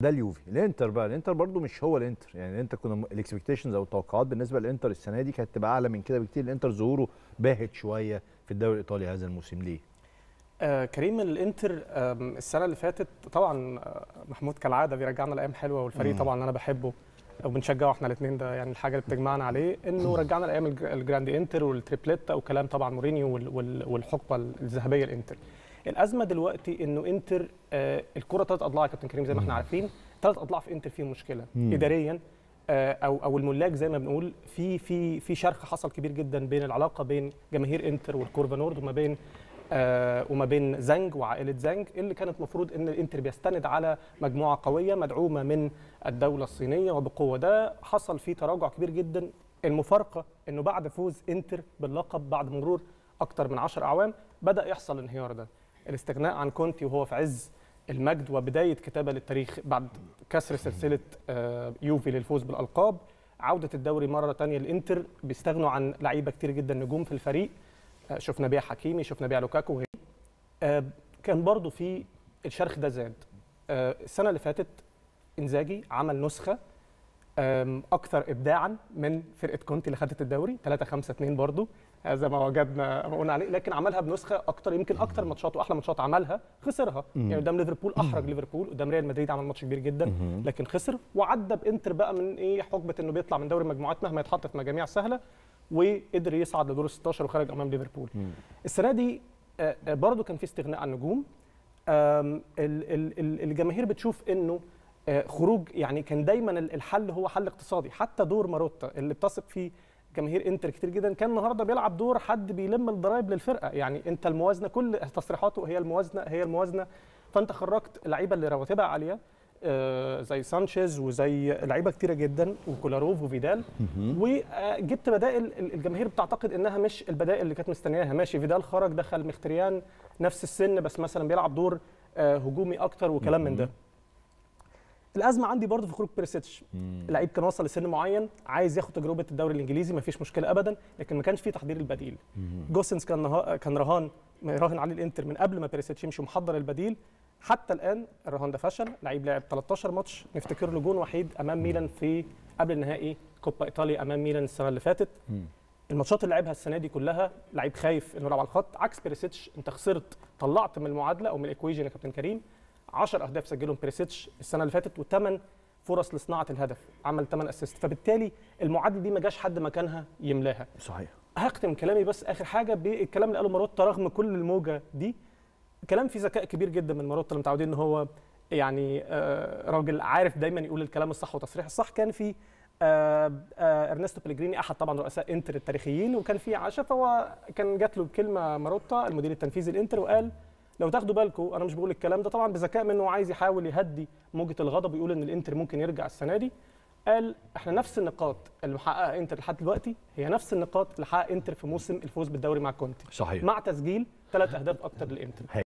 ده اليوفي الانتر بقى الانتر برضو مش هو الانتر يعني انت كنا الاكسبكتيشنز او التوقعات بالنسبه للانتر السنه دي كانت تبقى اعلى من كده بكتير الانتر ظهوره باهت شويه في الدوري الايطالي هذا الموسم ليه آه كريم الانتر آه السنه اللي فاتت طبعا آه محمود كالعاده بيرجعنا لايام حلوه والفريق مم. طبعا انا بحبه وبنشجعه احنا الاثنين ده يعني الحاجه اللي بتجمعنا عليه انه رجعنا لايام الج- الجراندي انتر والتريبليتا وكلام طبعا مورينيو وال- وال- والحقبه الذهبيه الانتر الازمه دلوقتي انه انتر آه الكره ثلاث اضلاع يا كابتن كريم زي ما احنا عارفين ثلاث اضلاع في انتر فيه مشكله مم. اداريا آه، او او الملاك زي ما بنقول في في في شرخ حصل كبير جدا بين العلاقه بين جماهير انتر والكورفا نورد وما بين آه، وما بين زانج وعائله زانج اللي كانت المفروض ان الانتر بيستند على مجموعه قويه مدعومه من الدوله الصينيه وبقوه ده حصل فيه تراجع كبير جدا المفارقه انه بعد فوز انتر باللقب بعد مرور اكثر من 10 اعوام بدا يحصل الانهيار ده الاستغناء عن كونتي وهو في عز المجد وبدايه كتابه للتاريخ بعد كسر سلسله آه، يوفي للفوز بالالقاب عوده الدوري مره تانية الانتر بيستغنوا عن لعيبه كتير جدا نجوم في الفريق آه، شفنا بيع حكيمي شفنا بيع لوكاكو وهي آه، كان برضو في الشرخ ده زاد آه، السنه اللي فاتت انزاجي عمل نسخه آم، اكثر ابداعا من فرقه كونتي اللي خدت الدوري 3 5 2 برضو هذا ما وجدنا ما قلنا عليه لكن عملها بنسخه اكتر يمكن اكتر ماتشات واحلى ماتشات عملها خسرها يعني قدام ليفربول احرج ليفربول قدام ريال مدريد عمل ماتش كبير جدا لكن خسر وعدى بانتر بقى من ايه حقبه انه بيطلع من دوري المجموعات مهما يتحط في مجاميع سهله وقدر يصعد لدور ال 16 وخرج امام ليفربول السنه دي آه، آه، برضو كان في استغناء عن نجوم آم، ال- ال- ال- الجماهير بتشوف انه آه، خروج يعني كان دايما ال- الحل هو حل اقتصادي حتى دور ماروتا اللي بتثق فيه جماهير انتر كتير جدا كان النهارده بيلعب دور حد بيلم الضرايب للفرقه يعني انت الموازنه كل تصريحاته هي الموازنه هي الموازنه فانت خرجت اللعيبه اللي رواتبها عاليه آه، زي سانشيز وزي لعيبه كتيره جدا وكولاروف وفيدال وجبت بدائل ال- الجماهير بتعتقد انها مش البدائل اللي كانت مستنياها ماشي فيدال خرج دخل مختريان نفس السن بس مثلا بيلعب دور آه، هجومي اكتر وكلام من ده الازمه عندي برضه في خروج بيريسيتش اللعيب كان وصل لسن معين عايز ياخد تجربه الدوري الانجليزي مفيش مشكله ابدا لكن ما كانش فيه تحضير البديل جوسنس كان نها... كان رهان راهن عليه الانتر من قبل ما بيريسيتش يمشي ومحضر البديل حتى الان الرهان ده فشل لعيب لعب 13 ماتش نفتكر له جون وحيد امام ميلان في قبل النهائي كوبا ايطاليا امام ميلان السنه اللي فاتت الماتشات اللي لعبها السنه دي كلها لعيب خايف انه يلعب على الخط عكس بيريسيتش انت خسرت طلعت من المعادله او من الايكويجن يا كابتن كريم 10 اهداف سجلهم بيريسيتش السنه اللي فاتت وثمان فرص لصناعه الهدف عمل 8 اسيست فبالتالي المعادله دي ما جاش حد مكانها يملاها صحيح هختم كلامي بس اخر حاجه بالكلام اللي قاله ماروتا رغم كل الموجه دي كلام فيه ذكاء كبير جدا من ماروتا اللي متعودين ان هو يعني آه، راجل عارف دايما يقول الكلام الصح وتصريح الصح كان في آه، آه، ارنستو بليجريني احد طبعا رؤساء انتر التاريخيين وكان في عشاء فهو كان جات له كلمه ماروتا المدير التنفيذي الانتر وقال لو تاخدوا بالكم انا مش بقول الكلام ده طبعا بذكاء منه عايز يحاول يهدي موجه الغضب ويقول ان الانتر ممكن يرجع السنه دي قال احنا نفس النقاط اللي محققها انتر لحد دلوقتي هي نفس النقاط اللي حقق انتر في موسم الفوز بالدوري مع كونتي صحيح مع تسجيل ثلاث اهداف اكتر للانتر